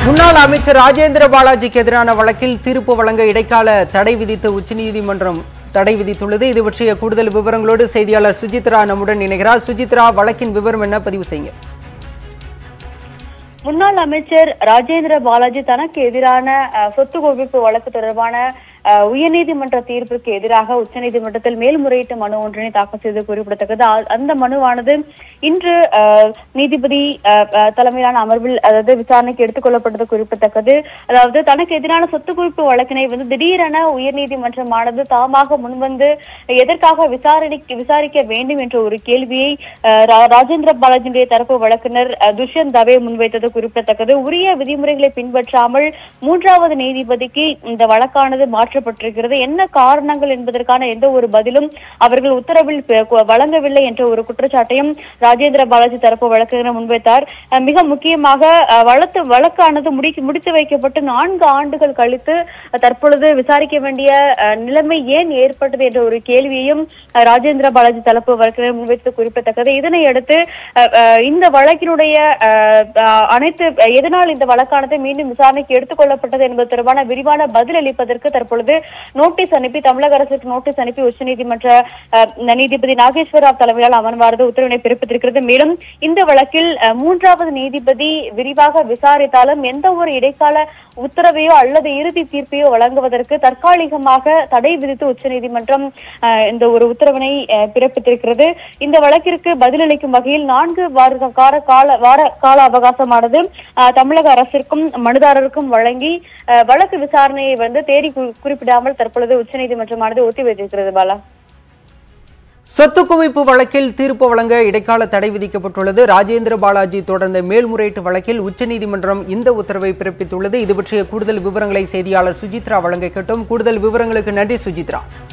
முன்னாள் அமைச்சர் ராஜேந்திர பாலாஜிக்கு எதிரான வழக்கில் தீர்ப்பு வழங்க இடைக்கால தடை விதித்து உச்சநீதிமன்றம் தடை விதித்துள்ளது இது பற்றிய கூடுதல் விவரங்களோடு செய்தியாளர் சுஜித்ரா நம்முடன் இணைகிறார் சுஜித்ரா வழக்கின் விவரம் என்ன பதிவு செய்யுங்க முன்னாள் அமைச்சர் ராஜேந்திர பாலாஜி தனக்கு எதிரான அஹ், சொத்து குவிப்பு வழக்கு தொடர்பான அஹ், உயர்நீதிமன்ற தீர்ப்புக்கு எதிராக உச்சநீதிமன்றத்தில் மேல்முறையீட்டு மனு ஒன்றினை தாக்கல் செய்து குறிப்பிடத்தக்கது அ- அந்த மனுவானது இன்று அஹ், நீதிபதி அஹ், அஹ், தலைமையிலான அமர்வில் அதாவது விசாரணைக்கு எடுத்துக் கொள்ளப்பட்டது குறிப்பிடத்தக்கது அதாவது தனக்கு எதிரான சொத்து குவிப்பு வழக்கினை வந்து திடீரென உயர்நீதிமன்றமானது தாமாக முன்வந்து எதற்காக விசாரணைக்கு விசாரிக்க வேண்டும் என்ற ஒரு கேள்வியை அஹ், ரா- ராஜேந்திர பாலாஜியுடைய தரப்பு வழக்கினர் அஹ், துஷ்யந்த் தவே முன்வைத்தது குறிப்பிடத்தக்கது உரிய விதிமுறைகளை பின்பற்றாமல் மூன்றாவது நீதிபதிக்கு இந்த வழக்கானது மாற்றப்பட்டிருக்கிறது என்ன காரணங்கள் என்பதற்கான எந்த ஒரு பதிலும் அவர்கள் உத்தரவில் பெ- கு- வழங்கவில்லை என்ற ஒரு குற்றச்சாட்டையும் ராஜேந்திர பாலாஜி தரப்பு வழக்கறிஞர் முன்வைத்தார் அஹ், மிக முக்கியமாக அஹ், வழக்கு வழக்கானது முடி முடித்து வைக்கப்பட்டு நான்கு ஆண்டுகள் கழித்து அஹ், தற்பொழுது விசாரிக்க வேண்டிய அஹ், நிலைமை ஏன் ஏற்பட்டது என்ற ஒரு கேள்வியையும் அஹ், ராஜேந்திர பாலாஜி தரப்பு வழக்கறிஞர் முன்வைத்தது குறிப்பிடத்தக்கது இதனை அடுத்து அஹ், அஹ், இந்த வழக்கினுடைய அஹ், அஹ், அனைத்து எதனால் இந்த வழக்கானது மீண்டும் விசாரணைக்கு எடுத்துக் கொள்ளப்பட்டது என்பது தொடர்பான விரிவான பதில் அளிப்பதற்கு தற்பொழுது நோட்டீஸ் அனுப்பி தமிழக அரசுக்கு நோட்டீஸ் அனுப்பி உச்சநீதிமன்ற அஹ், நீதிபதி நாகேஸ்வர ராவ் தலைமையிலான அமர்வானது உத்தரவினை பிறப்பித்திருக்கிறது மேலும் இந்த வழக்கில் அஹ், மூன்றாவது நீதிபதி விரிவாக விசாரித்தாலும் எந்த ஒரு இடைக்கால உத்தரவையோ அல்லது இறுதி தீர்ப்பையோ வழங்குவதற்கு தற்காலிகமாக தடை விதித்து உச்சநீதிமன்றம் அஹ், இந்த ஒரு உத்தரவினை அஹ், பிறப்பித்திருக்கிறது இந்த வழக்கிற்கு பதிலளிக்கும் வகையில் நான்கு வார கால கால வார கால அவகாசமானது அஹ், தமிழக அரசிற்கும் மனுதாரருக்கும் வழங்கி அஹ், வழக்கு விசாரணையை வந்து தேதி குறி- குறிப்பிடாமல் தற்பொழுது உச்சநீதிமன்றமானது ஒத்திவைத்திருக்கிறது பாலா சொத்து குவிப்பு வழக்கில் தீர்ப்பு வழங்க இடைக்கால தடை விதிக்கப்பட்டுள்ளது ராஜேந்திர பாலாஜி தொடர்ந்த மேல்முறையீட்டு வழக்கில் உச்சநீதிமன்றம் இந்த உத்தரவை பிறப்பித்துள்ளது இது பற்றிய கூடுதல் விவரங்களை செய்தியாளர் சுஜித்ரா வழங்க கேட்டோம் கூடுதல் விவரங்களுக்கு நன்றி சுஜித்ரா